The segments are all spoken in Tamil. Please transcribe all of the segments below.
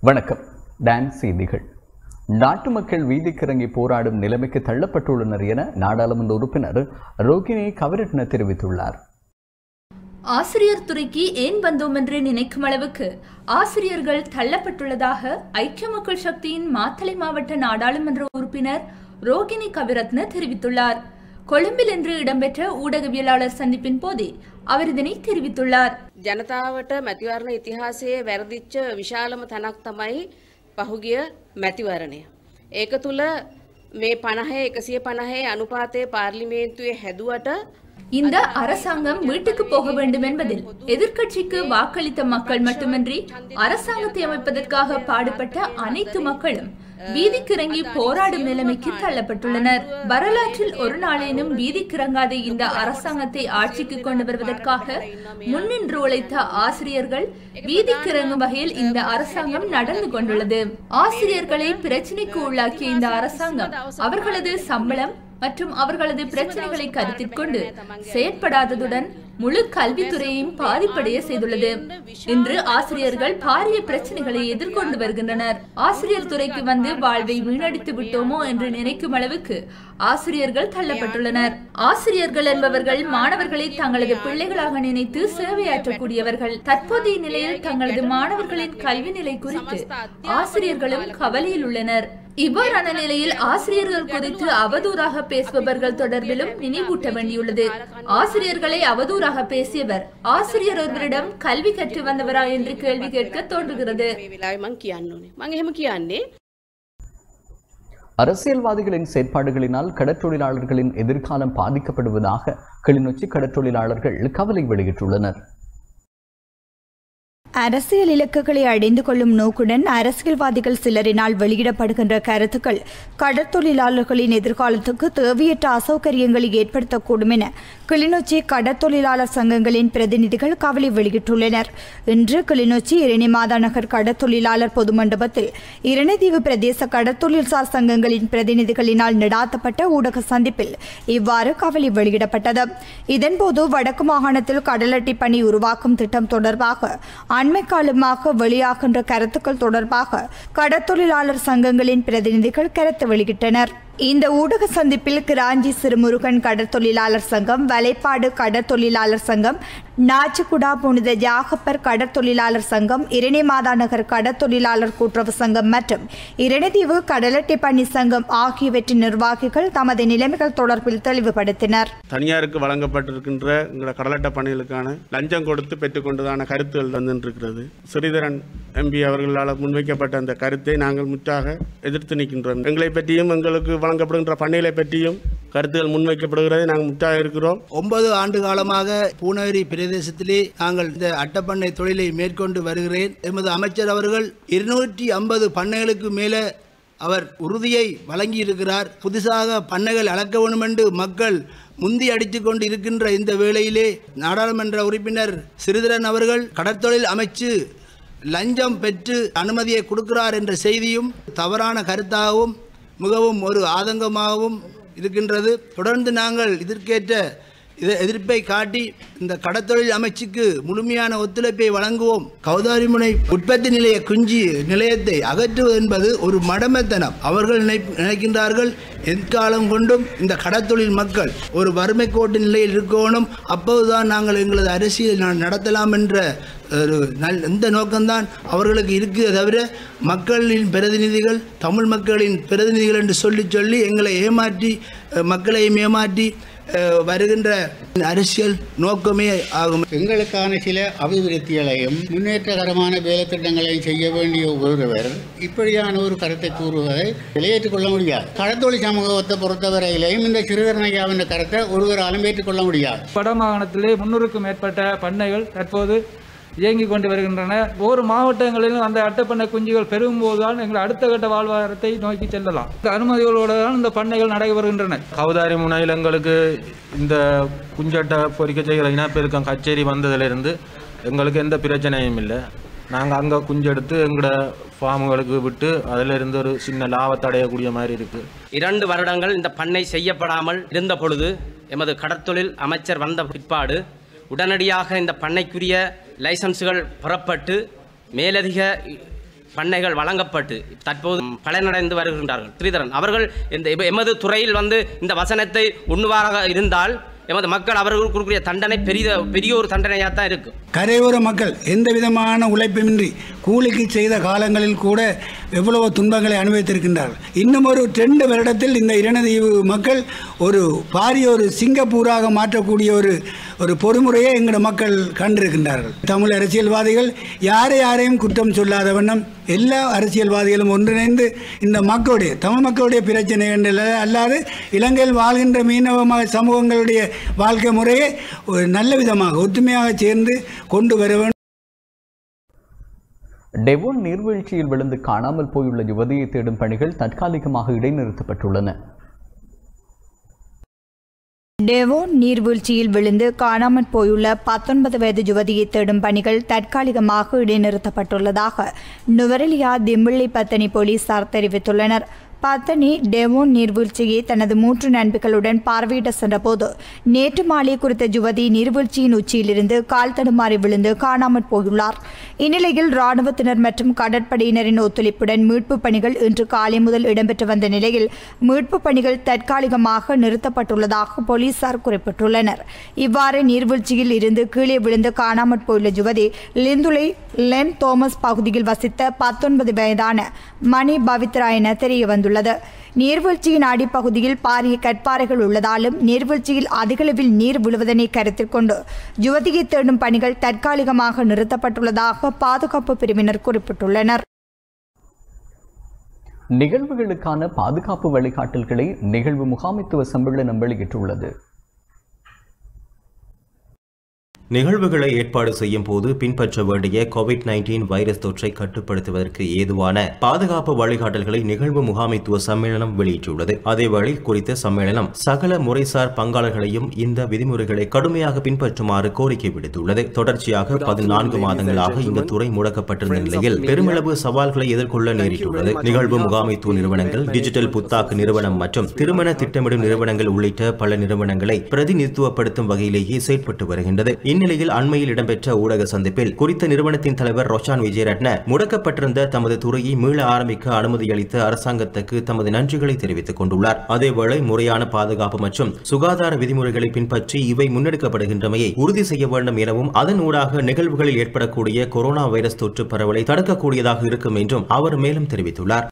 வணக்கம் டான் செய்திகள் நாட்டு மக்கள் வீதிக்கிறங்கி போராடும் நிலைமைக்கு தள்ளப்பட்டுள்ளனர் என நாடாளுமன்ற உறுப்பினர் ரோகிணி கவரட்ன தெரிவித்துள்ளார் ஆசிரியர் துறைக்கு ஏன் வந்தோம் என்று நினைக்கும் அளவுக்கு ஆசிரியர்கள் தள்ளப்பட்டுள்ளதாக ஐக்கிய மக்கள் சக்தியின் மாத்தளை மாவட்ட நாடாளுமன்ற உறுப்பினர் ரோகிணி கவிரத்ன தெரிவித்துள்ளார் கொழும்பில் இன்று இடம்பெற்ற ஊடகவியலாளர் சந்திப்பின் போதே அவர் இதனை தெரிவித்துள்ளார் ජනතාවට මැතිවරණ ඉතිහාසයේ වැරදිච්ච විශාලම තැනක් තමයි පහුගිය මැතිවරණය. ඒක තුළ මේ පණහේ එකසිය පණහේ අනුපාතය පාර්ලිමේන්තුවේ හැදුවට இந்த அரசாங்கம் வீட்டுக்கு போக வேண்டும் என்பதில் எதிர்க்கட்சிக்கு வாக்களித்த மக்கள் மட்டுமின்றி அரசாங்கத்தை அமைப்பதற்காக பாடுபட்ட அனைத்து மக்களும் வீதிக்கிறங்கி போராடும் நிலைமைக்கு தள்ளப்பட்டுள்ளனர் வரலாற்றில் ஒரு நாளேனும் வீதிக்கிறங்காத இந்த அரசாங்கத்தை ஆட்சிக்கு கொண்டு வருவதற்காக முன்னின்று உழைத்த ஆசிரியர்கள் வீதிக்கிறங்கும் வகையில் இந்த அரசாங்கம் நடந்து கொண்டுள்ளது ஆசிரியர்களை பிரச்சினைக்கு உள்ளாக்கிய இந்த அரசாங்கம் அவர்களது சம்பளம் மற்றும் அவர்களது பிரச்சனைகளை கருத்தில் கொண்டு செயற்படாததுடன் முழு கல்வித்துறையையும் பாதிப்படைய செய்துள்ளது இன்று ஆசிரியர்கள் பாரிய பிரச்சனைகளை எதிர்கொண்டு வருகின்றனர் ஆசிரியர் துறைக்கு வந்து வாழ்வை வீணடித்து விட்டோமோ என்று நினைக்கும் அளவுக்கு ஆசிரியர்கள் தள்ளப்பட்டுள்ளனர் ஆசிரியர்கள் என்பவர்கள் மாணவர்களை தங்களது பிள்ளைகளாக நினைத்து சேவையாற்றக்கூடியவர்கள் தற்போதைய நிலையில் தங்களது மாணவர்களின் கல்வி நிலை குறித்து ஆசிரியர்களும் கவலையில் உள்ளனர் இவ்வாறான நிலையில் ஆசிரியர்கள் குறித்து அவதூறாக பேசுபவர்கள் தொடர்பிலும் நினைவூட்ட வேண்டியுள்ளது ஆசிரியர்களை அவதூறாக பேசியவர் ஆசிரியர் ஒருவரிடம் கல்வி கற்று வந்தவரா என்று கேள்வி கேட்க தோன்றுகிறது මේ වෙලාවේ මං කියන්න ඕනේ. මං එහෙම කියන්නේ அரசியல்வாதிகளின் செயற்பாடுகளினால் கடற்றொழிலாளர்களின் எதிர்காலம் பாதிக்கப்படுவதாக கிளிநொச்சி கடற்றொழிலாளர்கள் கவலை வெளியிட்டுள்ளனர் அரசியல் இலக்குகளை அடைந்து கொள்ளும் நோக்குடன் அரசியல்வாதிகள் சிலரினால் வெளியிடப்படுகின்ற கருத்துக்கள் கடற்தொழிலாளர்களின் எதிர்காலத்துக்கு தேவையற்ற அசௌகரியங்களை ஏற்படுத்தக்கூடும் என கிளிநொச்சி கடற்தொழிலாளர் சங்கங்களின் பிரதிநிதிகள் கவலை வெளியிட்டுள்ளனர் இன்று கிளிநொச்சி இரணி மாதாநகர் கடற்தொழிலாளர் பொது மண்டபத்தில் இரணதீவு பிரதேச கடற்தொழில்சார் சங்கங்களின் பிரதிநிதிகளினால் நடாத்தப்பட்ட ஊடக சந்திப்பில் இவ்வாறு கவலை வெளியிடப்பட்டது இதன்போது வடக்கு மாகாணத்தில் கடலட்டி பணி உருவாக்கும் திட்டம் தொடர்பாக அண்மை காலமாக வெளியாகின்ற கருத்துக்கள் தொடர்பாக கடற்தொழிலாளர் சங்கங்களின் பிரதிநிதிகள் கருத்து வெளியிட்டனர் இந்த ஊடக சந்திப்பில் கிராஞ்சி சிறுமுருகன் கடற்தொழிலாளர் சங்கம் வலைப்பாடு கடற்தொழிலாளர் சங்கம் நாச்சிக்குடா புனித ஜாகப்பர் கடற்தொழிலாளர் சங்கம் இரணி மாதாநகர் கடற்தொழிலாளர் கூட்டுறவு சங்கம் மற்றும் இரணதீவு கடலட்டை பணி சங்கம் ஆகியவற்றின் நிர்வாகிகள் தமது நிலைமைகள் தொடர்பில் தெளிவுபடுத்தினர் தனியாருக்கு வழங்கப்பட்டிருக்கின்ற எங்களோட கடலட்ட பணிகளுக்கான லஞ்சம் கொடுத்து பெற்றுக்கொண்டதான கருத்துகள் வந்துருக்கிறது ஸ்ரீதரன் எம்பி அவர்களால் முன்வைக்கப்பட்ட அந்த கருத்தை நாங்கள் முற்றாக எதிர்த்து நிற்கின்றோம் எங்களை பற்றியும் எங்களுக்கு வழங்கப்படுகின்ற பணிகளை பற்றியும் கருத்துகள் முன்வைக்கப்படுகிறதை நாங்கள் முற்றாக இருக்கிறோம் ஒன்பது ஆண்டு காலமாக பூனகிரி பிரதேசத்திலே நாங்கள் இந்த அட்டப்பண்ணை தொழிலை மேற்கொண்டு வருகிறேன் எமது அமைச்சர் அவர்கள் இருநூற்றி ஐம்பது பண்ணைகளுக்கு மேலே அவர் உறுதியை வழங்கியிருக்கிறார் புதுசாக பண்ணைகள் அளக்க வேண்டும் என்று மக்கள் முந்தி அடித்து கொண்டு இருக்கின்ற இந்த வேளையிலே நாடாளுமன்ற உறுப்பினர் சிறிதரன் அவர்கள் கடற்தொழில் அமைச்சு லஞ்சம் பெற்று அனுமதியை கொடுக்கிறார் என்ற செய்தியும் தவறான கருத்தாகவும் மிகவும் ஒரு ஆதங்கமாகவும் இருக்கின்றது தொடர்ந்து நாங்கள் இதற்கேற்ற இதை எதிர்ப்பை காட்டி இந்த கடத்தொழில் அமைச்சுக்கு முழுமையான ஒத்துழைப்பை வழங்குவோம் கௌதாரிமுனை உற்பத்தி நிலைய குஞ்சு நிலையத்தை அகற்றுவது என்பது ஒரு மடமைத்தனம் அவர்கள் நினை நினைக்கின்றார்கள் எக்காலம் கொண்டும் இந்த கடத்தொழில் மக்கள் ஒரு வறுமை கோட்டு நிலையில் இருக்கணும் அப்போதுதான் நாங்கள் எங்களது அரசியல் நா- நடத்தலாம் என்ற ஒரு நல் இந்த நோக்கம்தான் அவர்களுக்கு இருக்கிறதே தவிர மக்களின் பிரதிநிதிகள் தமிழ் மக்களின் பிரதிநிதிகள் என்று சொல்லி சொல்லி எங்களை ஏமாற்றி அஹ், மக்களையும் ஏமாற்றி அஹ், வருகின்ற அரசியல் நோக்கமே ஆகும் எங்களுக்கான சில அபிவிருத்திகளையும் முன்னேற்றகரமான வேலைத்திட்டங்களையும் செய்ய வேண்டிய ஒருவர் இப்படியான ஒரு கருத்தை கூறுவதை வெளியேற்றுக் கொள்ள முடியாது கடத்தொழில் சமூகத்தை பொறுத்தவரையிலையும் இந்த சிறுவரணையாவின் கருத்தை ஒருவராலும் ஏற்றுக்கொள்ள முடியாது வடமாகாணத்திலே முன்னூறுக்கும் மேற்பட்ட பண்ணைகள் தற்போது இயங்கிக் கொண்டு வருகின்றன ஒவ்வொரு மாவட்டங்களிலும் அந்த அட்டைப்பண்ணை குஞ்சுகள் பெருகும்போது தான் எங்கள் அடுத்த கட்ட வாழ்வாதாரத்தை நோக்கி செல்லலாம் இந்த அனுமதிகளோடு தான் இந்த பண்ணைகள் நடைபெறுகின்றன கவுதாரி முனையில் எங்களுக்கு இந்த குஞ்சட்டை பொறிக்க செய்கிற இனப்பெருக்கம் கச்சேரி வந்ததிலிருந்து எங்களுக்கு எந்த பிரச்சனையும் இல்லை நாங்கள் அங்கே குஞ்செடுத்து எங்களோட ஃபார்முகளுக்கு விட்டு அதிலிருந்து ஒரு சின்ன லாபத்தை அடையக்கூடிய மாதிரி இருக்குது இரண்டு வருடங்கள் இந்த பண்ணை செய்யப்படாமல் இருந்த பொழுது எமது கடற்தொழில் அமைச்சர் வந்த பிற்பாடு உடனடியாக இந்த பண்ணைக்குரிய லைசன்ஸுகள் பெறப்பட்டு மேலதிக பண்ணைகள் வழங்கப்பட்டு தற்போது பலனடைந்து வருகின்றார்கள் ஸ்ரீதரன் அவர்கள் இந்த எம- எமது துறையில் வந்து இந்த வசனத்தை உண்ணுவாராக இருந்தால் எமது மக்கள் அவர்களுக்கு கொடுக்கக்கூடிய தண்டனை பெரிய பெரிய ஒரு தண்டனையாக தான் இருக்கும் கரையோர மக்கள் எந்த விதமான உழைப்புமின்றி கூலிக்கு செய்த காலங்களில் கூட எவ்வளவோ துன்பங்களை அனுபவித்திருக்கின்றார்கள் இன்னும் ஒரு ரெண்டு வருடத்தில் இந்த இரணதீவு மக்கள் ஒரு பாரிய ஒரு சிங்கப்பூராக மாற்றக்கூடிய ஒரு ஒரு பொறுமுறையை எங்களோட மக்கள் கண்டிருக்கின்றார்கள் தமிழ் அரசியல்வாதிகள் யாரை யாரையும் குற்றம் சொல்லாத வண்ணம் எல்லா அரசியல்வாதிகளும் ஒன்றிணைந்து இந்த மக்களுடைய தமிழ் மக்களுடைய பிரச்சனை என்று அல்ல- அல்லாது இலங்கையில் வாழ்கின்ற மீனவ ம- சமூகங்களுடைய வாழ்க்கை முறையை ஒரு நல்ல விதமாக ஒற்றுமையாக சேர்ந்து கொண்டு வர வேண்டும் டெவோன் நீர்வீழ்ச்சியில் விழுந்து காணாமல் போயுள்ள யுவதியை தேடும் பணிகள் தற்காலிகமாக இடைநிறுத்தப்பட்டுள்ளன டெவோன் நீர்வீழ்ச்சியில் விழுந்து காணாமற் போயுள்ள பத்தொன்பது வயது யுவதியை தேடும் பணிகள் தற்காலிகமாக இடைநிறுத்தப்பட்டுள்ளதாக நுவரெலியா திம்பிள்ளி பத்தனி போலீசார் தெரிவித்துள்ளனர் பத்தனி டெவோன் நீர்வீழ்ச்சியை தனது மூன்று நண்பர்களுடன் பார்வையிட சென்றபோது நேற்று மாலை குறித்த யுவதி நீர்வீழ்ச்சியின் உச்சியிலிருந்து கால் தடுமாறி விழுந்து காணாமற் போயுள்ளார் இந்நிலையில் ராணுவத்தினர் மற்றும் கடற்படையினரின் ஒத்துழைப்புடன் மீட்புப் பணிகள் இன்று காலை முதல் இடம்பெற்று வந்த நிலையில் மீட்புப் பணிகள் தற்காலிகமாக நிறுத்தப்பட்டுள்ளதாக போலீசார் குறிப்பிட்டுள்ளனர் இவ்வாறு நீர்வீழ்ச்சியில் இருந்து கீழே விழுந்து காணாமற் போயுள்ள யுவதி லிந்துலை லென் தோமஸ் பகுதியில் வசித்த பத்தொன்பது வயதான மணி பவித்ரா என தெரிய வந்துள்ளது நீர்வீழ்ச்சியின் அடிப்பகுதியில் பாரிய கற்பாறைகள் உள்ளதாலும் நீர்வீழ்ச்சியில் அதிகளவில் நீர் விழுவதனை கருத்தில் கொண்டு யுவதியை தேடும் பணிகள் தற்காலிகமாக நிறுத்தப்பட்டுள்ளதாக பாதுகாப்பு பிரிவினர் குறிப்பிட்டுள்ளனர் நிகழ்வுகளுக்கான பாதுகாப்பு வழிகாட்டல்களை நிகழ்வு முகாமைத்துவ சம்மேளனம் வெளியிட்டுள்ளது நிகழ்வுகளை ஏற்பாடு செய்யும் போது பின்பற்ற வேண்டிய கோவிட் நைன்டீன் வைரஸ் தொற்றை கட்டுப்படுத்துவதற்கு ஏதுவான பாதுகாப்பு வழிகாட்டல்களை நிகழ்வு முகாமைத்துவ சம்மேளனம் வெளியிட்டுள்ளது அதேவேளை குறித்த சம்மேளனம் சகல முறைசார் பங்காளர்களையும் இந்த விதிமுறைகளை கடுமையாக பின்பற்றுமாறு கோரிக்கை விடுத்துள்ளது தொடர்ச்சியாக பதினான்கு மாதங்களாக இந்த துறை முடக்கப்பட்டிருந்த நிலையில் பெருமளவு சவால்களை எதிர்கொள்ள நேரிட்டுள்ளது நிகழ்வு முகாமைத்துவ நிறுவனங்கள் டிஜிட்டல் புத்தாக்கு நிறுவனம் மற்றும் திருமண திட்டமிடும் நிறுவனங்கள் உள்ளிட்ட பல நிறுவனங்களை பிரதிநிதித்துவப்படுத்தும் வகையிலேயே செயற்பட்டு வருகின்றது இந்நிலையில் அண்மையில் இடம்பெற்ற ஊடக சந்திப்பில் குறித்த நிறுவனத்தின் தலைவர் ரோஷான் விஜயரட்ன முடக்கப்பட்டிருந்த தமது துறையை மீள ஆரம்பிக்க அனுமதி அளித்த அரசாங்கத்துக்கு தமது நன்றிகளை தெரிவித்துக் கொண்டுள்ளார் அதேவேளை முறையான பாதுகாப்பு மற்றும் சுகாதார விதிமுறைகளை பின்பற்றி இவை முன்னெடுக்கப்படுகின்றமையை உறுதி செய்ய வேண்டும் எனவும் அதன் ஊடாக நிகழ்வுகளில் ஏற்படக்கூடிய கொரோனா வைரஸ் தொற்று பரவலை தடுக்கக்கூடியதாக இருக்கும் என்றும் அவர் மேலும் தெரிவித்துள்ளார்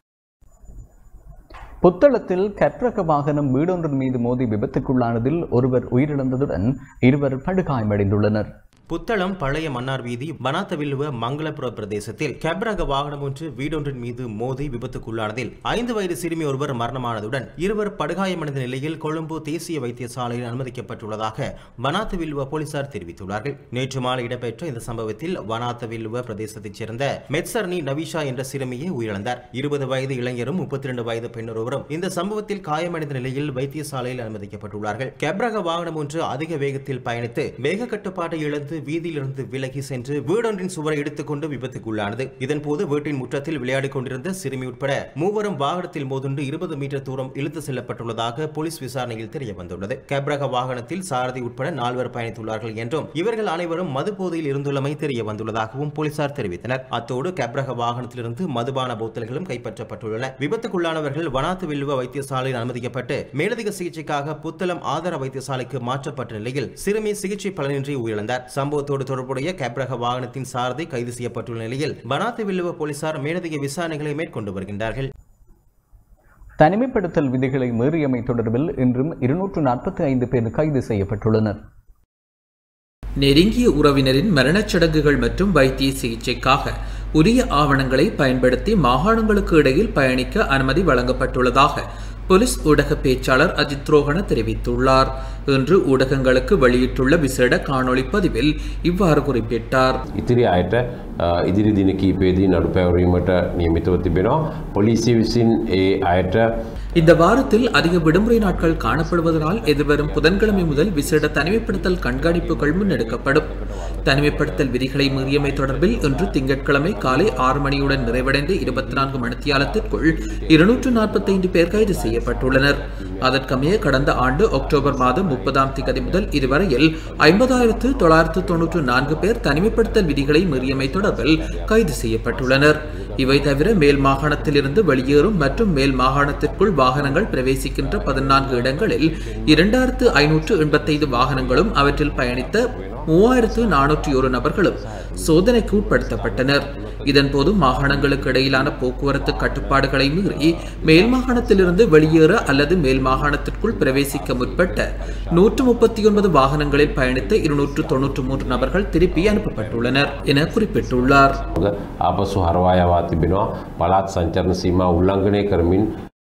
புத்தளத்தில் கற்றக வாகனம் வீடொன்றின் மீது மோதி விபத்துக்குள்ளானதில் ஒருவர் உயிரிழந்ததுடன் இருவர் படுகாயமடைந்துள்ளனர் புத்தளம் பழைய மன்னார் வீதி வனாத்தவில்லுவ மங்களபுர பிரதேசத்தில் கேப்ரக வாகனம் ஒன்று வீடொன்றின் மீது மோதி விபத்துக்குள்ளானதில் ஐந்து வயது சிறுமி ஒருவர் மரணமானதுடன் இருவர் படுகாயமடைந்த நிலையில் கொழும்பு தேசிய வைத்தியசாலையில் அனுமதிக்கப்பட்டுள்ளதாக வனாத்தவில்லுவ போலீசார் தெரிவித்துள்ளார்கள் நேற்று மாலை இடம்பெற்ற இந்த சம்பவத்தில் வனாத்தவில்லுவ பிரதேசத்தைச் சேர்ந்த மெட்சர்னி நவிஷா என்ற சிறுமியை உயிரிழந்தார் இருபது வயது இளைஞரும் முப்பத்தி இரண்டு வயது பெண்ணொருவரும் இந்த சம்பவத்தில் காயமடைந்த நிலையில் வைத்தியசாலையில் அனுமதிக்கப்பட்டுள்ளார்கள் கேப்ரக வாகனம் ஒன்று அதிக வேகத்தில் பயணித்து வேக கட்டுப்பாட்டை இழந்து வீதியிலிருந்து விலகி சென்று வீடொன்றின் சுவரை எடுத்துக்கொண்டு விபத்துக்குள்ளானது இதன்போது வீட்டின் முற்றத்தில் விளையாடிக் கொண்டிருந்த சிறுமி உட்பட மூவரும் வாகனத்தில் மோதுண்டு இருபது மீட்டர் தூரம் இழுத்து செல்லப்பட்டுள்ளதாக போலீஸ் விசாரணையில் தெரிய வந்துள்ளது கேப்ரக வாகனத்தில் சாரதி உட்பட நால்வர் பயணித்துள்ளார்கள் என்றும் இவர்கள் அனைவரும் மது போதையில் இருந்துள்ளமை தெரிய வந்துள்ளதாகவும் போலீசார் தெரிவித்தனர் அத்தோடு கேப்ரக வாகனத்திலிருந்து மதுபான போத்தல்களும் கைப்பற்றப்பட்டுள்ளன விபத்துக்குள்ளானவர்கள் வனாத்து வில்லுவ வைத்தியசாலையில் அனுமதிக்கப்பட்டு மேலதிக சிகிச்சைக்காக புத்தளம் ஆதார வைத்தியசாலைக்கு மாற்றப்பட்ட நிலையில் சிறுமி சிகிச்சை பலனின்றி உயிரிழந்தார் சம்பவத்தோடு தொடர்புடைய கேப்ரக வாகனத்தின் சாரதி கைது செய்யப்பட்டுள்ள நிலையில் வனாத்து வில்லுவ போலீசார் மேலதிக விசாரணைகளை மேற்கொண்டு வருகின்றார்கள் தனிமைப்படுத்தல் விதிகளை மீறியமை தொடர்பில் இன்றும் இருநூற்று நாற்பத்தி ஐந்து பேர் கைது செய்யப்பட்டுள்ளனர் நெருங்கிய உறவினரின் மரணச் சடங்குகள் மற்றும் வைத்திய சிகிச்சைக்காக உரிய ஆவணங்களை பயன்படுத்தி மாகாணங்களுக்கு இடையில் பயணிக்க அனுமதி வழங்கப்பட்டுள்ளதாக போலீஸ் ஊடக பேச்சாளர் அஜித் ரோஹன தெரிவித்துள்ளார் இன்று ஊடகங்களுக்கு வெளியிட்டுள்ள விசேட காணொளி பதிவில் இவ்வாறு குறிப்பிட்டார் ඉතිරි අයට අ, ඉදිරි දින කීපේදී නඩු පැවරීමට නියමිතව තිබෙනවා. පොලිසිය විසින් ඒ අයට இந்த வாரத்தில் அதிக விடுமுறை நாட்கள் காணப்படுவதனால் எதிர்வரும் புதன்கிழமை முதல் விசேட தனிமைப்படுத்தல் கண்காணிப்புகள் முன்னெடுக்கப்படும் தனிமைப்படுத்தல் விதிகளை மீறியமை தொடர்பில் இன்று திங்கட்கிழமை காலை ஆறு மணியுடன் நிறைவடைந்த இருபத்தி நான்கு மணித்தியாலத்திற்குள் இருநூற்று நாற்பத்தைந்து பேர் கைது செய்யப்பட்டுள்ளனர் அதற்கமைய கடந்த ஆண்டு அக்டோபர் மாதம் முப்பதாம் திகதி முதல் இதுவரையில் ஐம்பதாயிரத்து தொள்ளாயிரத்து தொன்னூற்று நான்கு பேர் தனிமைப்படுத்தல் விதிகளை மீறியமை தொடர்பில் கைது செய்யப்பட்டுள்ளனர் இவை தவிர மேல் மாகாணத்திலிருந்து வெளியேறும் மற்றும் மேல் மாகாணத்திற்குள் வாகனங்கள் பிரவேசிக்கின்ற பதினான்கு இடங்களில் இரண்டாயிரத்து ஐநூற்று எண்பத்தைந்து வாகனங்களும் அவற்றில் பயணித்த மூவாயிரத்து நானூற்றி ஒரு நபர்களும் சோதனைக்கு உட்படுத்தப்பட்டனர் இதன்போது மாகாணங்களுக்கு இடையிலான போக்குவரத்து கட்டுப்பாடுகளை மீறி மேல் மாகாணத்திலிருந்து வெளியேற அல்லது மேல் மாகாணத்திற்குள் பிரவேசிக்க முற்பட்ட நூற்று முப்பத்தி ஒன்பது வாகனங்களில் பயணித்த இருநூற்று தொன்னூற்று மூன்று நபர்கள் திருப்பி அனுப்பப்பட்டுள்ளனர் என குறிப்பிட்டுள்ளார் ආපසු හරවා යවා තිබෙනවා පළාත් සංචරණ සීමා උල්ලංඝනය කරමින්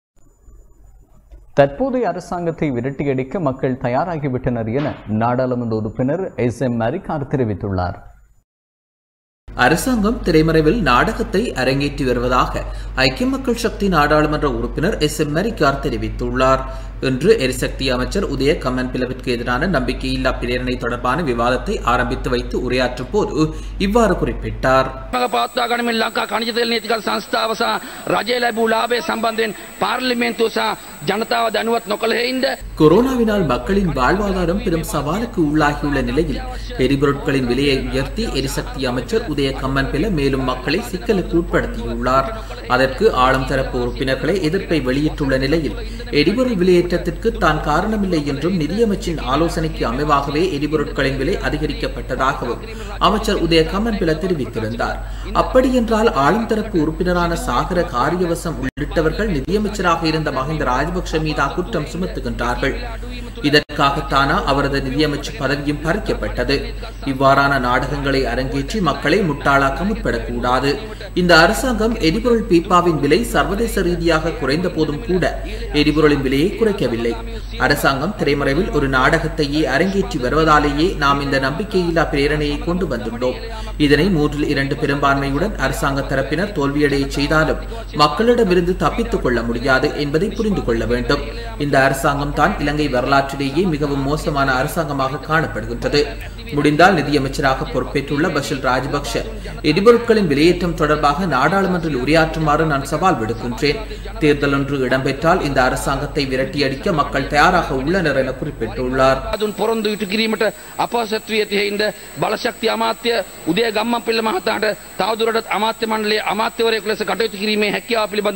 தற்போதைய அரசாங்கத்தை விரட்டியடிக்க மக்கள் தயாராகிவிட்டனர் என நாடாளுமன்ற உறுப்பினர் எஸ் எம் மரிகார் தெரிவித்துள்ளார் அரசாங்கம் திரைமறைவில் நாடகத்தை அரங்கேற்றி வருவதாக ஐக்கிய மக்கள் சக்தி நாடாளுமன்ற உறுப்பினர் எஸ் எம் மரிகார் தெரிவித்துள்ளார் இன்று எரிசக்தி அமைச்சர் உதய கமன் பிளவிற்கு எதிரான நம்பிக்கையில்லா பிரேரணை தொடர்பான விவாதத்தை ஆரம்பித்து வைத்து உரையாற்றும் போது இவ்வாறு குறிப்பிட்டார் මඟ පවත්වා ගනිමින් ලංකා කනිජ තෙල් නීතිකල් සංස්ථාව සහ රජය ලැබූ ලාභය සම්බන්ධයෙන් පාර්ලිමේන්තුව සහ ජනතාව දැනුවත් නොකළ හේයින්ද கொரோனாவினால் மக்களின் வாழ்வாதாரம் பெரும் சவாலுக்கு உள்ளாகியுள்ள நிலையில் எரிபொருட்களின் விலையை உயர்த்தி எரிசக்தி அமைச்சர் உதய கம்மன் பில மேலும் மக்களை சிக்கலுக்கு உட்படுத்தியுள்ளார் அதற்கு ஆளும் தரப்பு உறுப்பினர்களை எதிர்ப்பை வெளியிட்டுள்ள நிலையில் எரிபொருள் விலையேற்றத்திற்கு தான் காரணமில்லை என்றும் நிதியமைச்சின் ஆலோசனைக்கு அமைவாகவே எரிபொருட்களின் விலை அதிகரிக்கப்பட்டதாகவும் அமைச்சர் உதய கம்மன் பில தெரிவித்திருந்தார் அப்படியென்றால் ஆளும் தரப்பு உறுப்பினரான சாகர காரியவசம் உள்ளிட்டவர்கள் நிதியமைச்சராக இருந்த மஹிந்த ராஜபக்ஷ மீதா குற்றம் சுமத்துகின்றார்கள் இதற்காகத்தானா அவரது நிதியமைச்சர் பதவியும் பறிக்கப்பட்டது இவ்வாறான நாடகங்களை அரங்கேற்றி மக்களை முட்டாளாக்க முற்படக்கூடாது இந்த அரசாங்கம் எரிபொருள் பீப்பாவின் விலை சர்வதேச ரீதியாக குறைந்த போதும் கூட எரிபொருளின் விலையை குறைக்கவில்லை அரசாங்கம் திரைமறைவில் ஒரு நாடகத்தையே அரங்கேற்றி வருவதாலேயே நாம் இந்த நம்பிக்கையில்லா பிரேரணையை கொண்டு வந்துள்ளோம் இதனை மூன்றில் இரண்டு பெரும்பான்மையுடன் அரசாங்க தரப்பினர் தோல்வியடைய செய்தாலும் மக்களிடமிருந்து தப்பித்துக் கொள்ள முடியாது என்பதை புரிந்து கொள்ள வேண்டும் இந்த அரசாங்கம் தான் இலங்கை வரலாற்றிலேயே மிகவும் மோசமான அரசாங்கமாக காணப்படுகின்றது முடிந்தால் நிதியமைச்சராக பொறுப்பேற்றுள்ள பஷில் ராஜபக்ஷ எரிபொருட்களின் விலையேற்றம் தொடர்பாக நாடாளுமன்றில் உரையாற்றுமாறு நான் சவால் விடுக்கின்றேன் தேர்தல் ஒன்று இடம்பெற்றால் இந்த அரசாங்கத்தை விரட்டியடிக்க மக்கள் தயாராக உள்ளனர் என குறிப்பிட்டுள்ளார் දුන් පොරොන්දු ඉටු කිරීමට අපහසත්වී ඇති හේයින්ද බලශක්ති අමාත්‍ය උදය ගම්මන් පිල්ල මහතාට තවදුරටත් අමාත්‍ය මණ්ඩලයේ අමාත්‍යවරයෙකු ලෙස කටයුතු කිරීමේ හැකියාව පිළිබඳ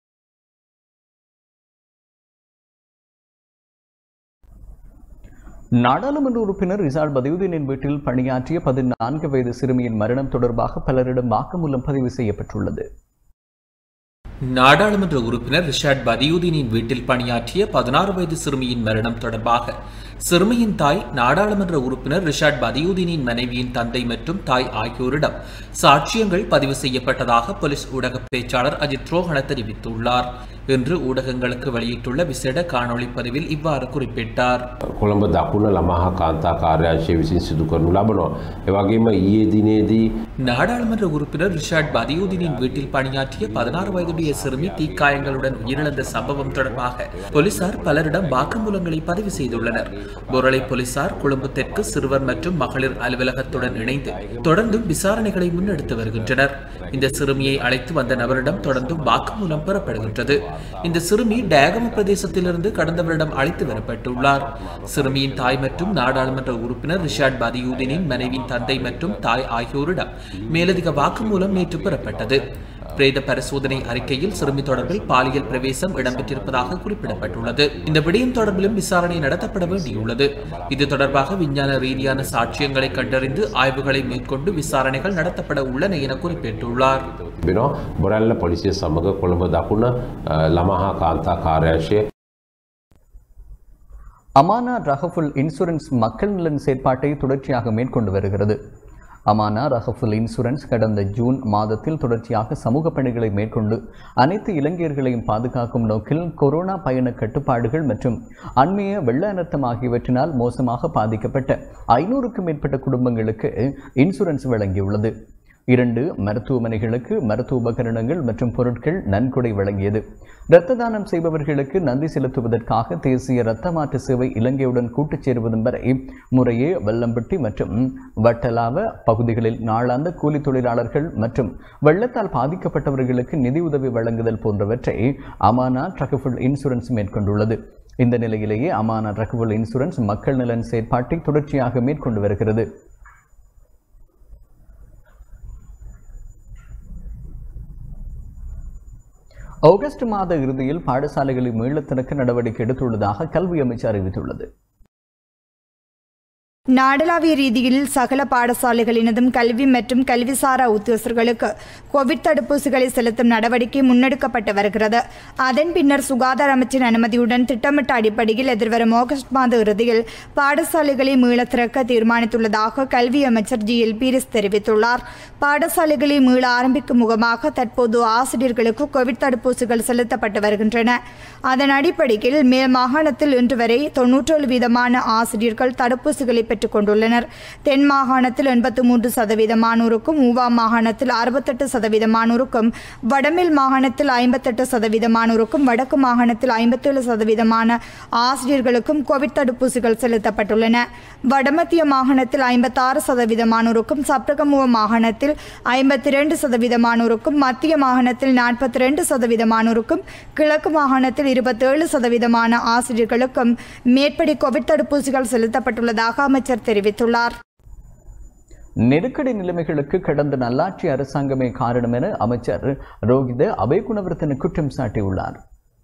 நாடாளுமன்ற உறுப்பினர் ரிசால் பதியுதீனின் வீட்டில் பணியாற்றிய பதினான்கு வயது சிறுமியின் மரணம் தொடர்பாக பலரிடம் வாக்குமூலம் பதிவு செய்யப்பட்டுள்ளது நாடாளுமன்ற உறுப்பினர் ரிஷாட் பதியுதீனின் வீட்டில் பணியாற்றிய பதினாறு வயது சிறுமியின் மரணம் தொடர்பாக சிறுமியின் தாய் நாடாளுமன்ற உறுப்பினர் ரிஷாட் பதியுதீனின் மனைவியின் தந்தை மற்றும் தாய் ஆகியோரிடம் சாட்சியங்கள் பதிவு செய்யப்பட்டதாக போலீஸ் ஊடக பேச்சாளர் அஜித் ரோஹண தெரிவித்துள்ளார் இன்று ஊடகங்களுக்கு வெளியிட்டுள்ள விசேட காணொளி பதிவில் இவ்வாறு குறிப்பிட்டார் කොළඹ දකුණ ළමහා කාන්තා කාර්යාංශය විසින් සිදු කරනු ලබනවා. එවගේම ඊයේ දිනේදී நாடாளுமன்ற உறுப்பினர் ரிஷாட் பதியுதீனின் வீட்டில் பணியாற்றிய பதினாறு வயதுடைய சிறுமி தீக்காயங்களுடன் உயிரிழந்த சம்பவம் தொடர்பாக போலீசார் பலரிடம் வாக்குமூலங்களை பதிவு செய்துள்ளனர் பொருளை போலீசார் கொழும்பு தெற்கு சிறுவர் மற்றும் மகளிர் அலுவலகத்துடன் இணைந்து தொடர்ந்தும் விசாரணைகளை முன்னெடுத்து வருகின்றனர் இந்த சிறுமியை அழைத்து வந்த நபரிடம் தொடர்ந்தும் வாக்குமூலம் பெறப்படுகின்றது இந்த சிறுமி டயகம பிரதேசத்திலிருந்து கடந்த வருடம் அழைத்து வரப்பட்டுள்ளார் சிறுமியின் தாய் மற்றும் நாடாளுமன்ற உறுப்பினர் ரிஷாட் பதியுதீனின் மனைவியின் தந்தை மற்றும் தாய் ஆகியோரிடம் மேலதிக வாக்குமூலம் நேற்று பெறப்பட்டது பிரேத பரிசோதனை அறிக்கையில் சிறுமி தொடர்பில் பாலியல் பிரவேசம் இடம்பெற்றிருப்பதாக குறிப்பிடப்பட்டுள்ளது இந்த விடயம் தொடர்பிலும் விசாரணை நடத்தப்பட வேண்டியுள்ளது இது தொடர்பாக விஞ்ஞான ரீதியான சாட்சியங்களை கண்டறிந்து ஆய்வுகளை மேற்கொண்டு விசாரணைகள் நடத்தப்பட உள்ளன என குறிப்பிட்டுள்ளார் තිබෙනවා බොරැල්ල පොලිසිය සමඟ කොළඹ දකුණ අ, ළමහා කාන්තා කාර්යාංශය அமானா ரஹஃபுல் இன்சூரன்ஸ் மக்கள் நலன் செயற்பாட்டை தொடர்ச்சியாக மேற்கொண்டு வருகிறது அமானா ரஹஃபுல் இன்சூரன்ஸ் கடந்த ஜூன் மாதத்தில் தொடர்ச்சியாக சமூக பணிகளை மேற்கொண்டு அனைத்து இளைஞர்களையும் பாதுகாக்கும் நோக்கில் கொரோனா பயண கட்டுப்பாடுகள் மற்றும் அண்மைய வெள்ள அனர்த்தம் ஆகியவற்றினால் மோசமாக பாதிக்கப்பட்ட ஐநூறுக்கும் மேற்பட்ட குடும்பங்களுக்கு இன்சூரன்ஸ் வழங்கியுள்ளது இரண்டு மருத்துவமனைகளுக்கு மருத்துவ உபகரணங்கள் மற்றும் பொருட்கள் நன்கொடை வழங்கியது இரத்த தானம் செய்பவர்களுக்கு நன்றி செலுத்துவதற்காக தேசிய இரத்த மாற்று சேவை இலங்கையுடன் கூட்டுச் சேருவதும் வரை முறையே வெள்ளம்பட்டி மற்றும் வட்டலாவ பகுதிகளில் நாளாந்த கூலி தொழிலாளர்கள் மற்றும் வெள்ளத்தால் பாதிக்கப்பட்டவர்களுக்கு நிதி உதவி வழங்குதல் போன்றவற்றை அமானா ட்ரகஃபுல் இன்சூரன்ஸ் மேற்கொண்டுள்ளது இந்த நிலையிலேயே அமானா ட்ரகஃபுல் இன்சூரன்ஸ் மக்கள் நலன் செயற்பாட்டை தொடர்ச்சியாக மேற்கொண்டு வருகிறது ஆகஸ்ட் மாத இறுதியில் பாடசாலைகளை மீளத் திறக்க நடவடிக்கை எடுத்துள்ளதாக கல்வி அமைச்சு அறிவித்துள்ளது நாடளாவிய ரீதியில் சகல பாடசாலைகளினதும் கல்வி மற்றும் கல்விசாரா உத்தியோகர்களுக்கு கோவிட் தடுப்பூசிகளை செலுத்தும் நடவடிக்கை முன்னெடுக்கப்பட்டு வருகிறது அதன் பின்னர் சுகாதார அமைச்சின் அனுமதியுடன் திட்டமிட்ட அடிப்படையில் எதிர்வரும் ஆகஸ்ட் மாத இறுதியில் பாடசாலைகளை மீள திறக்க தீர்மானித்துள்ளதாக கல்வி அமைச்சர் ஜி எல் பீரிஸ் தெரிவித்துள்ளார் பாடசாலைகளை மீள ஆரம்பிக்கும் முகமாக தற்போது ஆசிரியர்களுக்கு கோவிட் தடுப்பூசிகள் செலுத்தப்பட்டு வருகின்றன அதன் அடிப்படையில் மேல் மாகாணத்தில் இன்று வரை தொன்னூற்றேழு வீதமான ஆசிரியர்கள் தடுப்பூசிகளை பெற்றுக் கொண்டுள்ளனர் தென் மாகாணத்தில் எண்பத்து மூன்று சதவீதமானோருக்கும் ஊவா மாகாணத்தில் அறுபத்தெட்டு சதவீதமானோருக்கும் வடமேல் மாகாணத்தில் ஐம்பத்தெட்டு சதவீதமானோருக்கும் வடக்கு மாகாணத்தில் ஐம்பத்தேழு சதவீதமான ஆசிரியர்களுக்கும் கோவிட் தடுப்பூசிகள் செலுத்தப்பட்டுள்ளன வடமத்திய மாகாணத்தில் ஐம்பத்தாறு சதவீதமானோருக்கும் சப்ரகமுவ மாகாணத்தில் ஐம்பத்தி ரெண்டு சதவீதமானோருக்கும் மத்திய மாகாணத்தில் நாற்பத்தி ரெண்டு சதவீதமானோருக்கும் கிழக்கு மாகாணத்தில் இருபத்தேழு சதவீதமான ஆசிரியர்களுக்கும் மேற்படி கோவிட் தடுப்பூசிகள் செலுத்தப்பட்டுள்ளதாக அமைச்சர் தெரிவித்துள்ளார் நெருக்கடி நிலைமைகளுக்கு கடந்த நல்லாட்சி அரசாங்கமே காரணம் என அமைச்சர் ரோஹித அபயகுணவர்த்தன குற்றம் சாட்டியுள்ளார்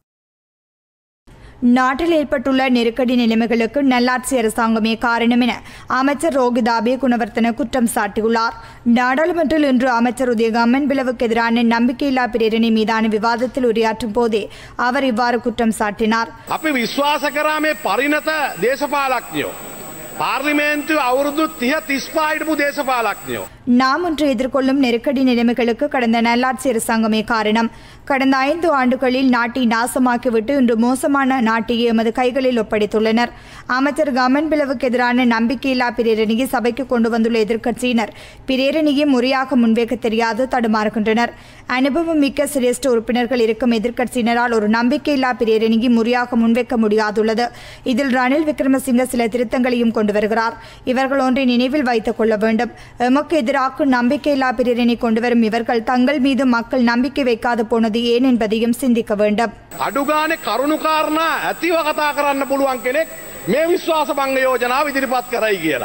நாட்டில் ஏற்பட்டுள்ள நெருக்கடி நிலைமைகளுக்கு நல்லாட்சி அரசாங்கமே காரணம் என அமைச்சர் ரோகிதாபே குணவர்த்தன குற்றம் சாட்டியுள்ளார் நாடாளுமன்றில் இன்று அமைச்சர் உதயகாமன் பிளவுக்கு எதிரான நம்பிக்கையில்லா பிரேரணை மீதான விவாதத்தில் உரையாற்றும் போதே அவர் இவ்வாறு குற்றம் சாட்டினார் අපි විශ්වාස කරා මේ පරිණත දේශපාලක්ඥයෝ. පාර්ලිමේන්තු අවුරුදු තිය තිස්පායිටපු දේශපාලක්ඥයෝ. நாம் ஒன்று எதிர்கொள்ளும் நெருக்கடி நிலைமைகளுக்கு கடந்த நல்லாட்சி அரசாங்கமே காரணம் கடந்த ஐந்து ஆண்டுகளில் நாட்டை நாசமாக்கிவிட்டு இன்று மோசமான நாட்டையே எமது கைகளில் ஒப்படைத்துள்ளனர் அமைச்சர் கமன் பிளவுக்கு எதிரான நம்பிக்கையில்லா பிரேரணியை சபைக்கு கொண்டு வந்துள்ள எதிர்க்கட்சியினர் பிரேரணியை முறையாக முன்வைக்க தெரியாது தடுமாறுகின்றனர் அனுபவம் மிக்க சிரேஷ்ட உறுப்பினர்கள் இருக்கும் எதிர்க்கட்சியினரால் ஒரு நம்பிக்கையில்லா பிரேரணியை முறையாக முன்வைக்க முடியாதுள்ளது இதில் ரணில் விக்ரமசிங்க சில திருத்தங்களையும் கொண்டு வருகிறார் இவர்கள் ஒன்றை நினைவில் வைத்துக் கொள்ள வேண்டும் எமக்கு எதிராக நம்பிக்கையில்லா பிரேரணை கொண்டு வரும் இவர்கள் தங்கள் மீது மக்கள் நம்பிக்கை வைக்காது போனது ஏன் என்பதையும் சிந்திக்க வேண்டும் අඩුගානෙ කරුණු කාරණා ඇතිව කතා කරන්න පුළුවන් කෙනෙක් මේ විශ්වාස භංග යෝජනාව ඉදිරිපත් කරයි කියලා.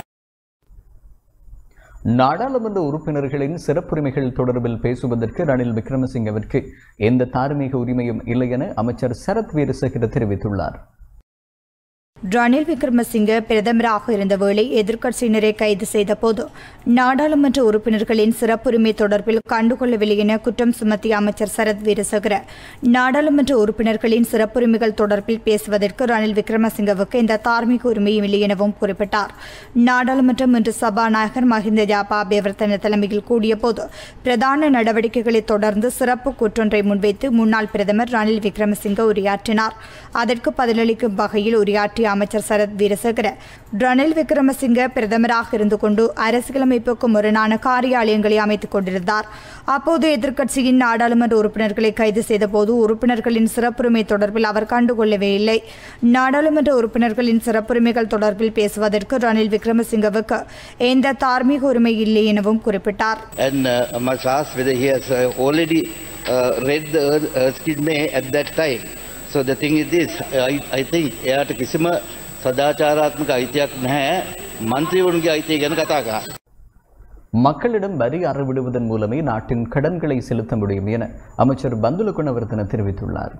நாடாளுமன்ற உறுப்பினர்களின் சிறப்புரிமைகள் தொடர்பில் பேசுவதற்கு ரணில் விக்ரமசிங்கவிற்கு எந்த தார்மீக உரிமையும் இல்லை என அமைச்சர் சரத் வீரசேகர தெரிவித்துள்ளார் ரணில் விக்ரமசிங்க பிரதமராக இருந்த வேளை எதிர்க்கட்சியினரை கைது செய்த போது நாடாளுமன்ற உறுப்பினர்களின் சிறப்புரிமை தொடர்பில் கண்டுகொள்ளவில்லை என குற்றம் சுமத்திய அமைச்சர் சரத் வீரசேகர நாடாளுமன்ற உறுப்பினர்களின் சிறப்புரிமைகள் தொடர்பில் பேசுவதற்கு ரணில் விக்ரமசிங்கவுக்கு எந்த தார்மீக உரிமையும் இல்லை எனவும் குறிப்பிட்டார் நாடாளுமன்றம் இன்று சபாநாயகர் மஹிந்த ஜாபா அபேவர்த்தன தலைமையில் கூடிய போது பிரதான நடவடிக்கைகளை தொடர்ந்து சிறப்பு கூற்றொன்றை முன்வைத்து முன்னாள் பிரதமர் ரணில் விக்ரமசிங்க உரையாற்றினார் அதற்கு பதிலளிக்கும் வகையில் உரையாற்றிய அமைச்சர் சரத் வீரசேகர ரணில் விக்ரமசிங்க பிரதமராக இருந்து கொண்டு அரசியலமைப்புக்கு முரணான காரியாலயங்களை அமைத்துக் கொண்டிருந்தார் அப்போது எதிர்க்கட்சியின் நாடாளுமன்ற உறுப்பினர்களை கைது செய்தபோது உறுப்பினர்களின் சிறப்புரிமை தொடர்பில் அவர் கண்டுகொள்ளவே இல்லை நாடாளுமன்ற உறுப்பினர்களின் சிறப்புரிமைகள் தொடர்பில் பேசுவதற்கு ரணில் விக்ரமசிங்கவுக்கு எந்த தார்மீக உரிமை இல்லை எனவும் குறிப்பிட்டார் And uh, I must ask whether he has uh, already uh, read the Earth- Erskine May at that time. So the thing is this, I, I think එයාට කිසිම සදාචාරාත්මක අයිතියක් නැහැ මන්ත්‍රීවරුන්ගේ අයිතිය ගැන කතා කරා. மக்களிடம் வரி அறவிடுவதன் மூலமே நாட்டின் கடன்களை செலுத்த முடியும் என அமைச்சர் பந்துல குணவர்தன தெரிவித்துள்ளார்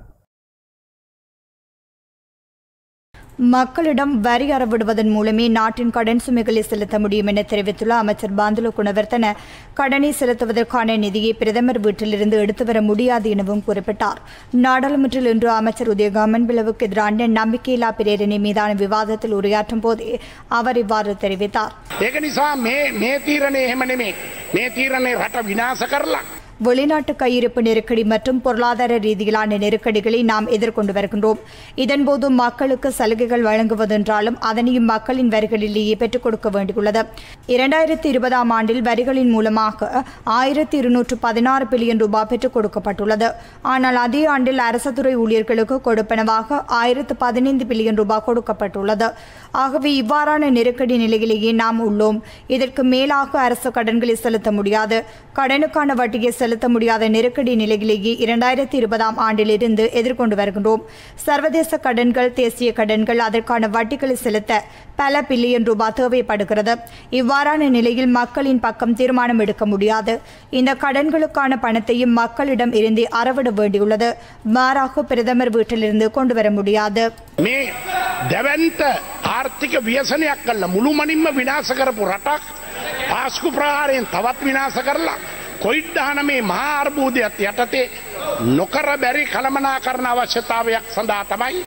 மக்களிடம் வரி அறவிடுவதன் மூலமே நாட்டின் கடன் சுமைகளை செலுத்த முடியும் என தெரிவித்துள்ள அமைச்சர் பாந்துல குணவர்த்தன கடனை செலுத்துவதற்கான நிதியை பிரதமர் வீட்டிலிருந்து எடுத்து வர முடியாது எனவும் குறிப்பிட்டார் நாடாளுமன்றில் இன்று அமைச்சர் உதயகாமன் பிளவுக்கு எதிரான நம்பிக்கையில்லா பிரேரணை மீதான விவாதத்தில் உரையாற்றும் போதே அவர் இவ்வாறு தெரிவித்தார் ඒක නිසා මේ මේ තීරණය එහෙම නෙමේ. මේ තීරණය රට විනාශ කරලා. வெளிநாட்டு கையிருப்பு நெருக்கடி மற்றும் பொருளாதார ரீதியிலான நெருக்கடிகளை நாம் எதிர்கொண்டு வருகின்றோம் இதன்போது மக்களுக்கு சலுகைகள் வழங்குவதென்றாலும் அதனையும் மக்களின் வரிகளிலேயே பெற்றுக் கொடுக்க வேண்டியுள்ளது இரண்டாயிரத்தி இருபதாம் ஆண்டில் வரிகளின் மூலமாக ஆயிரத்தி இருநூற்று பதினாறு பில்லியன் ரூபாய் பெற்றுக் கொடுக்கப்பட்டுள்ளது ஆனால் அதே ஆண்டில் அரசு துறை ஊழியர்களுக்கு கொடுப்பனவாக ஆயிரத்து பதினைந்து பில்லியன் ரூபாய் கொடுக்கப்பட்டுள்ளது ஆகவே இவ்வாறான நெருக்கடி நிலையிலேயே நாம் உள்ளோம் இதற்கு மேலாக அரசு கடன்களை செலுத்த முடியாது கடனுக்கான வட்டியை செலுத்த முடியாத நெருக்கடி நிலையிலேயே இரண்டாயிரத்தி இருபதாம் ஆண்டிலிருந்து எதிர்கொண்டு வருகின்றோம் சர்வதேச கடன்கள் தேசிய கடன்கள் அதற்கான வட்டிகளை செலுத்த பல பில்லியன் ரூபாய் தேவைப்படுகிறது இவ்வாறு அவ்வாறான நிலையில் மக்களின் பக்கம் தீர்மானம் எடுக்க முடியாது இந்த கடன்களுக்கான பணத்தையும் மக்களிடம் இருந்தே அறவிட வேண்டியுள்ளது மாறாக பிரதமர் வீட்டிலிருந்து கொண்டு வர முடியாது මේ දැවන්ත ආර්ථික ව්‍යසනයක් කල්ල මුළුමනින්ම විනාස කරපු රටක් පාස්කු ප්‍රහාරයෙන් තවත් විනාස කරලා කොයිඩ්ඩාන මේ මහාර්බූධයත් යටතේ නොකර බැරි කළමනා කරන අවශ්‍යතාවයක් සඳහා තමයි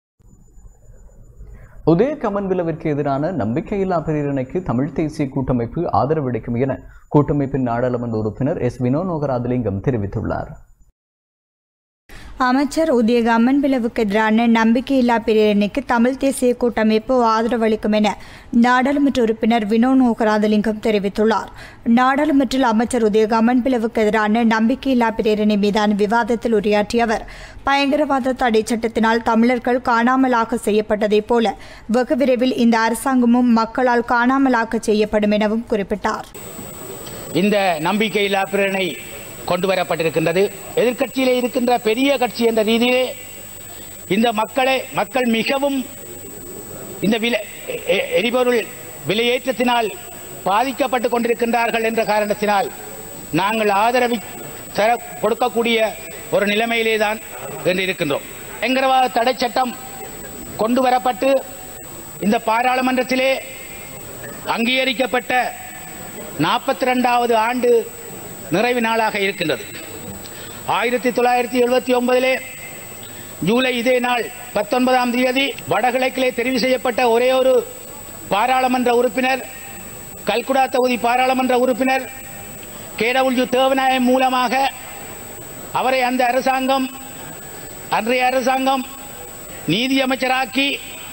உதய கமன்விலவிற்கு எதிரான நம்பிக்கையில்லா பிரேரணைக்கு தமிழ் தேசிய கூட்டமைப்பு ஆதரவளிக்கும் என கூட்டமைப்பின் நாடாளுமன்ற உறுப்பினர் எஸ் வினோ நோகராதலிங்கம் தெரிவித்துள்ளார் அமைச்சர் உதயகம்மன் பிளவுக்கு எதிரான நம்பிக்கையில்லா பிரேரணைக்கு தமிழ் தேசிய கூட்டமைப்பு ஆதரவளிக்கும் என நாடாளுமன்ற உறுப்பினர் வினோ நோகராதலிங்கம் தெரிவித்துள்ளார் நாடாளுமன்றில் அமைச்சர் உதயகம்மன் பிளவுக்கு எதிரான நம்பிக்கையில்லா பிரேரணை மீதான விவாதத்தில் உரையாற்றிய அவர் பயங்கரவாத தடை சட்டத்தினால் தமிழர்கள் காணாமலாக செய்யப்பட்டதைப் போல வெகு விரைவில் இந்த அரசாங்கமும் மக்களால் காணாமலாக்க செய்யப்படும் எனவும் குறிப்பிட்டார் இந்த நம்பிக்கையில்லா பிரேரணை கொண்டு வரப்பட்டிருக்கின்றது எதிர்க்கட்சியிலே இருக்கின்ற பெரிய கட்சி என்ற ரீதியிலே இந்த மக்களை மக்கள் மிகவும் இந்த விலை எ- எரிபொருள் விலையேற்றத்தினால் பாதிக்கப்பட்டு கொண்டிருக்கின்றார்கள் என்ற காரணத்தினால் நாங்கள் ஆதரவு தர கொடுக்கக்கூடிய ஒரு நிலைமையிலே தான் என்று இருக்கின்றோம் பயங்கரவாத தடை சட்டம் கொண்டு வரப்பட்டு இந்த பாராளுமன்றத்திலே அங்கீகரிக்கப்பட்ட நாற்பத்தி ரெண்டாவது ஆண்டு நிறைவு நாளாக இருக்கின்றது ஆயிரத்தி தொள்ளாயிரத்தி எழுபத்தி ஒன்பதிலே ஜூலை இதே நாள் பத்தொன்பதாம் தேதி வடகிழக்கிலே தெரிவு செய்யப்பட்ட ஒரே ஒரு பாராளுமன்ற உறுப்பினர் கல்குடா தொகுதி பாராளுமன்ற உறுப்பினர் கேடவுல்ஜு தேவநாயகம் மூலமாக அவரை அந்த அரசாங்கம் அன்றைய அரசாங்கம் நீதி அமைச்சராக்கி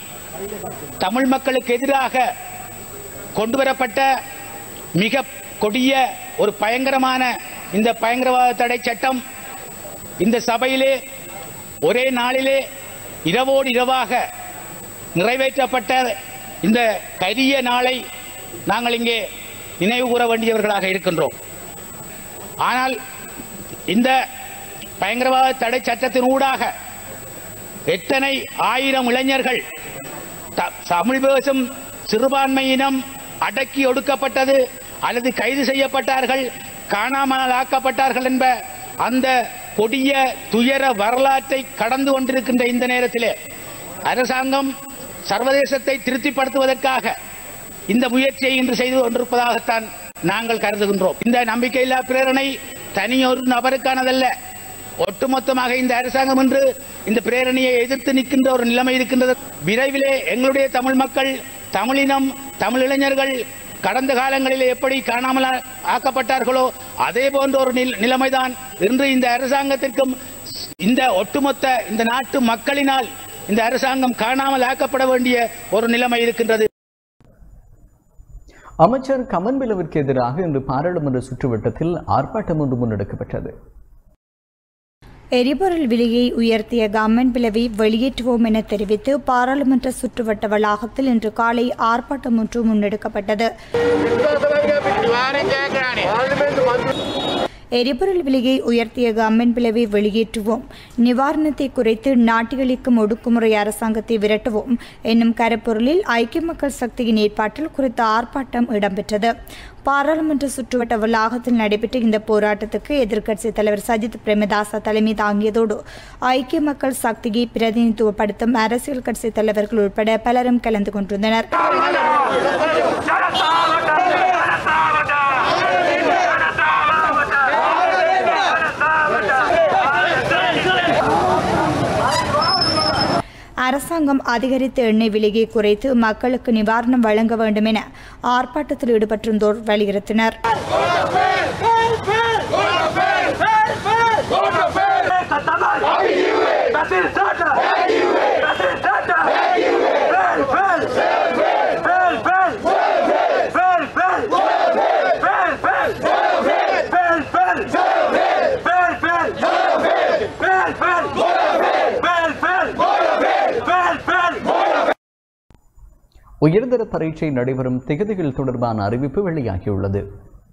தமிழ் மக்களுக்கு எதிராக கொண்டு வரப்பட்ட மிக கொடிய ஒரு பயங்கரமான இந்த பயங்கரவாத தடை சட்டம் இந்த சபையிலே ஒரே நாளிலே இரவோடு இரவாக நிறைவேற்றப்பட்ட இந்த கரிய நாளை நாங்கள் இங்கே நினைவு கூற வேண்டியவர்களாக இருக்கின்றோம் ஆனால் இந்த பயங்கரவாத தடை சட்டத்தின் ஊடாக எத்தனை ஆயிரம் இளைஞர்கள் த- தமிழ் பேசும் சிறுபான்மையினம் அடக்கி ஒடுக்கப்பட்டது அல்லது கைது செய்யப்பட்டார்கள் காணாமல் ஆக்கப்பட்டார்கள் என்ப அந்த கொடிய துயர வரலாற்றை கடந்து கொண்டிருக்கின்ற இந்த நேரத்திலே அரசாங்கம் சர்வதேசத்தை திருப்திப்படுத்துவதற்காக இந்த முயற்சியை இன்று செய்து கொண்டிருப்பதாகத்தான் நாங்கள் கருதுகின்றோம் இந்த நம்பிக்கையில்லா பிரேரணை தனியொரு நபருக்கானதல்ல ஒட்டுமொத்தமாக இந்த அரசாங்கம் இன்று இந்த பிரேரணையை எதிர்த்து நிற்கின்ற ஒரு நிலைமை இருக்கின்றது விரைவிலே எங்களுடைய தமிழ் மக்கள் தமிழினம் தமிழ் இளைஞர்கள் கடந்த காலங்களில் எப்படி காணாமல் ஆ- ஆக்கப்பட்டார்களோ அதே போன்ற ஒரு நில- நிலைமைதான் இன்று இந்த அரசாங்கத்திற்கும் இந்த ஒட்டுமொத்த இந்த நாட்டு மக்களினால் இந்த அரசாங்கம் காணாமல் ஆக்கப்பட வேண்டிய ஒரு நிலைமை இருக்கின்றது அமைச்சர் கமன்பிலவிற்கு எதிராக இன்று பாராளுமன்ற சுற்றுவட்டத்தில் ஆர்ப்பாட்டம் ஒன்று முன்னெடுக்கப்பட்டது எரிபொருள் விலையை உயர்த்திய கம்மன் பிளவை வெளியேற்றுவோம் என தெரிவித்து பாராளுமன்ற சுற்றுவட்ட வளாகத்தில் இன்று காலை ஆர்ப்பாட்டம் ஒன்று முன்னெடுக்கப்பட்டது எரிபொருள் விலையை உயர்த்திய கம்மன் பிளவை வெளியேற்றுவோம் நிவாரணத்தை குறைத்து நாட்டியளிக்கும் ஒடுக்குமுறை அரசாங்கத்தை விரட்டுவோம் என்னும் கருப்பொருளில் ஐக்கிய மக்கள் சக்தியின் ஏற்பாட்டில் குறித்த ஆர்ப்பாட்டம் இடம்பெற்றது பாராளுமன்ற சுற்றுவட்ட வளாகத்தில் நடைபெற்ற இந்த போராட்டத்துக்கு எதிர்க்கட்சித் தலைவர் சஜித் பிரேமதாச தலைமை தாங்கியதோடு ஐக்கிய மக்கள் சக்தியை பிரதிநிதித்துவப்படுத்தும் அரசியல் கட்சி தலைவர்கள் உட்பட பலரும் கலந்து கொண்டிருந்தனர் அரசாங்கம் அதிகரித்த எண்ணெய் விலையை குறைத்து மக்களுக்கு நிவாரணம் வழங்க வேண்டும் என ஆர்ப்பாட்டத்தில் ஈடுபட்டிருந்தோர் வலியுறுத்தினர் உயர்தர பரீட்சை நடைபெறும் திகதிகள் தொடர்பான அறிவிப்பு வெளியாகியுள்ளது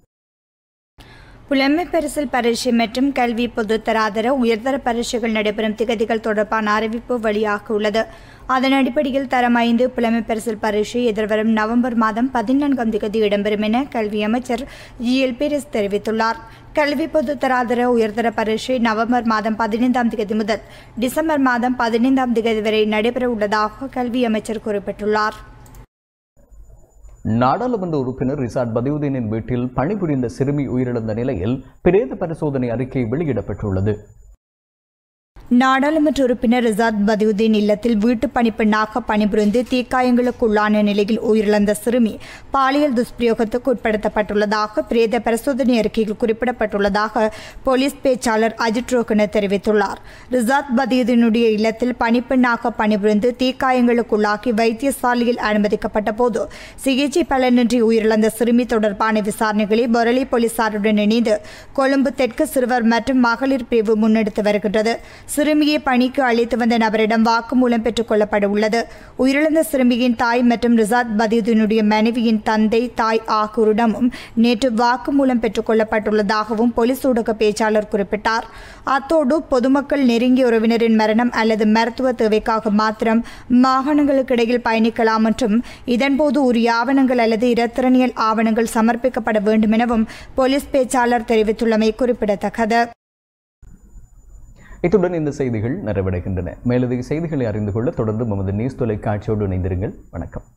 புலமை பரிசில் பரீட்சை மற்றும் கல்வி பொதுத்தராதர உயர்தர பரீட்சைகள் நடைபெறும் திகதிகள் தொடர்பான அறிவிப்பு வெளியாக உள்ளது அதன் அடிப்படையில் தரம் ஐந்து புலமை பரிசில் பரீட்சை எதிர்வரும் நவம்பர் மாதம் பதினான்காம் தேதி இடம்பெறும் என கல்வி அமைச்சர் ஜி எல் பீரிஸ் தெரிவித்துள்ளார் கல்வி பொதுத்தராதர உயர்தர பரீட்சை நவம்பர் மாதம் பதினைந்தாம் தேதி முதல் டிசம்பர் மாதம் பதினைந்தாம் தேதி வரை நடைபெற உள்ளதாக கல்வி அமைச்சர் குறிப்பிட்டுள்ளார் நாடாளுமன்ற உறுப்பினர் ரிசாட் பதியுதீனின் வீட்டில் பணிபுரிந்த சிறுமி உயிரிழந்த நிலையில் பிரேத பரிசோதனை அறிக்கை வெளியிடப்பட்டுள்ளது நாடாளுமன்ற உறுப்பினர் ரிசாத் பதியுதீன் இல்லத்தில் வீட்டு பணிப்பெண்ணாக பணிபுரிந்து தீக்காயங்களுக்குள்ளான நிலையில் உயிரிழந்த சிறுமி பாலியல் துஷ்பிரயோகத்துக்கு உட்படுத்தப்பட்டுள்ளதாக பிரேத பரிசோதனை அறிக்கையில் குறிப்பிடப்பட்டுள்ளதாக போலீஸ் பேச்சாளர் அஜித் ரோகன தெரிவித்துள்ளார் ரிசாத் பதியுதீனுடைய இல்லத்தில் பணிப்பெண்ணாக பணிபுரிந்து தீக்காயங்களுக்குள்ளாகி வைத்தியசாலையில் அனுமதிக்கப்பட்ட போது சிகிச்சை பலனின்றி உயிரிழந்த சிறுமி தொடர்பான விசாரணைகளை பொரளி போலீசாருடன் இணைந்து கொழும்பு தெற்கு சிறுவர் மற்றும் மகளிர் பிரிவு முன்னெடுத்து வருகின்றது சிறுமியை பணிக்கு அழைத்து வந்த நபரிடம் வாக்குமூலம் பெற்றுக் கொள்ளப்பட உள்ளது உயிரிழந்த சிறுமியின் தாய் மற்றும் ரிசாத் பதியுதீனுடைய மனைவியின் தந்தை தாய் ஆகியோரிடமும் நேற்று வாக்குமூலம் பெற்றுக் கொள்ளப்பட்டுள்ளதாகவும் போலீஸ் ஊடக பேச்சாளர் குறிப்பிட்டார் அத்தோடு பொதுமக்கள் நெருங்கிய உறவினரின் மரணம் அல்லது மருத்துவ தேவைக்காக மாத்திரம் மாகாணங்களுக்கு இடையில் பயணிக்கலாம் என்றும் இதன்போது உரிய ஆவணங்கள் அல்லது இரத்திரனியல் ஆவணங்கள் சமர்ப்பிக்கப்பட வேண்டும் எனவும் போலீஸ் பேச்சாளர் தெரிவித்துள்ளமை குறிப்பிடத்தக்கது இத்துடன் இந்த செய்திகள் நிறைவடைகின்றன மேலதிக செய்திகளை அறிந்து கொள்ள தொடர்ந்து நமது நியூஸ் தொலைக்காட்சியோடு இணைந்திருங்கள் வணக்கம்